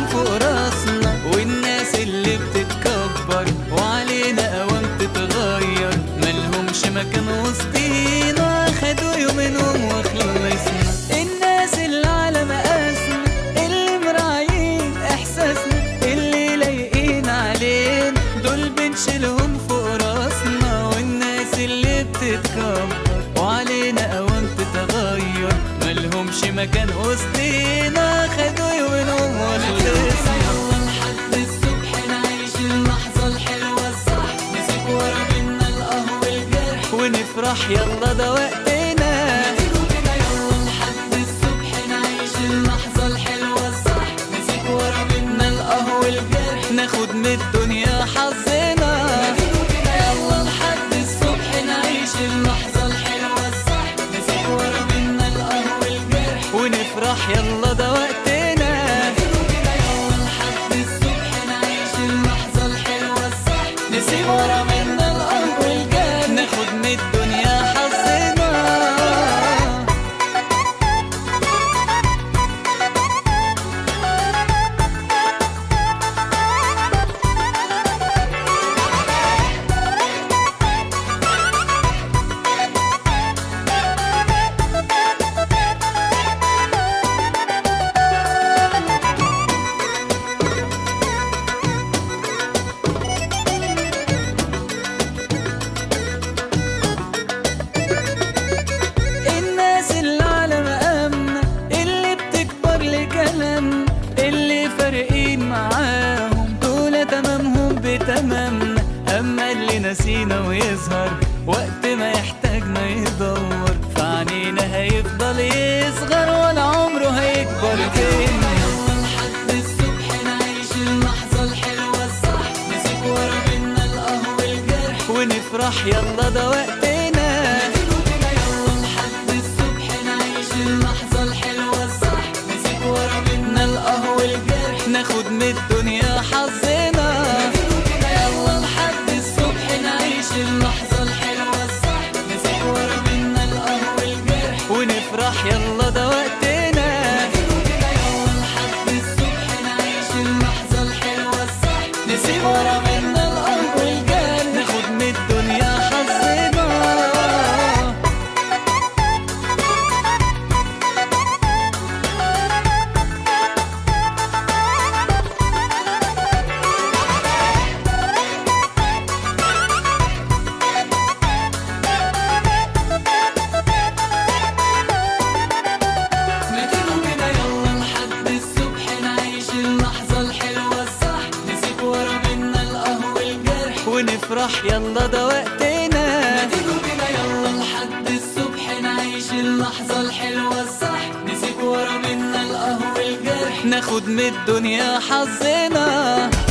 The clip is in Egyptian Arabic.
فوق راسنا والناس اللي بتتكبر وعلينا قوام تتغير ملهمش مكان وسطينا خدوا يومينهم وخلصنا الناس اللي على مقاسنا اللي مراعيين احساسنا اللي لايقين علينا دول بنشيلهم فوق راسنا والناس اللي بتتكبر وعلينا قوام تتغير ملهمش مكان وسطينا خدوا يومينهم وخلصنا يلا لحد الصبح نعيش اللحظة الحلوة الصح نسيب ورا منا القهوة الجرح ونفرح يلا ده وقتنا يلا لحد الصبح نعيش اللحظة الحلوة الصح نسيب ورا منا القهوة الجرح ناخد من الدنيا حظنا يلا لحد الصبح نعيش اللحظة الحلوة الصح نسيب ورا منا القهوة الجرح ونفرح يلا ده وقتنا يلا لحد الصبح نعيش اللحظة الحلوة الصح نسيب ورا منا القهوة الجرح ناخد من الدنيا حظنا الناس اللي على مقامنا اللي بتكبر لكلامنا اللي فارقين معاهم دول تمامهم بتمامنا اما اللي نسينا ويظهر وقت ما يحتاجنا يدور فعنينا هيفضل يصغر ولا عمره هيكبر فينا يلا لحد الصبح نعيش اللحظة الحلوة الصح نسيب ورا منا القهوة الجرح ونفرح يلا ده وقتنا يلا لحد الصبح نعيش اللحظة الحلوة الصح نسيب ورا منا القهوة الجرح ناخد من الدنيا حظنا يلا لحد الصبح نعيش اللحظة الحلوة الصح نسيب ورا منا القهوة الجرح ونفرح يلا ده وقتنا يلا لحد الصبح نعيش اللحظة الحلوة الصح نسيب ورا منا القهوة الجرح ناخد من الدنيا حظنا ما تيجوا كده يلا لحد الصبح نعيش اللحظة الحلوة الصح نسيب ورا منا القهوة الجرح ونفرح يلا ده وقتنا ما تيجوا كده يلا لحد الصبح نعيش اللحظة الحلوة الصح نسيب ورا منا القهوة الجرح ناخد من الدنيا حظنا